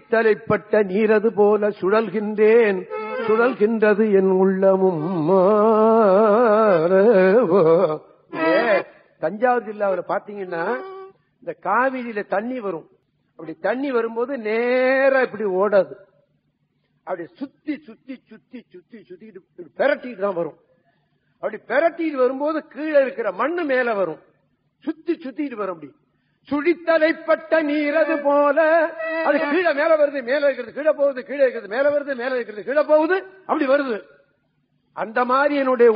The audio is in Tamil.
சுழித்தலைப்பட்ட நீரது போல சுழல்கின்றேன் சுழல்கின்றது என் உள்ளமும் ஏ, தஞ்சாவூர் ஜில்லாவில் பாத்தீங்கன்னா இந்த காவிரியில தண்ணி வரும் அப்படி தண்ணி வரும்போது நேரா இப்படி ஓடாது அப்படி சுத்தி சுத்தி சுத்தி சுத்தி சுத்திட்டு இப்படி பெரட்டிட்டு தான் வரும் அப்படி பெரட்டிட்டு வரும்போது கீழே இருக்கிற மண்ணு மேல வரும் சுத்தி சுத்திட்டு வரும் அப்படி சுழித்தலைப்பட்ட நீரது போல அது கீழே மேல வருது மேல இருக்கிறது கீழே போகுது கீழே இருக்கிறது மேல வருது மேல இருக்கிறது கீழே போகுது அப்படி வருது அந்த மாதிரி என்னுடைய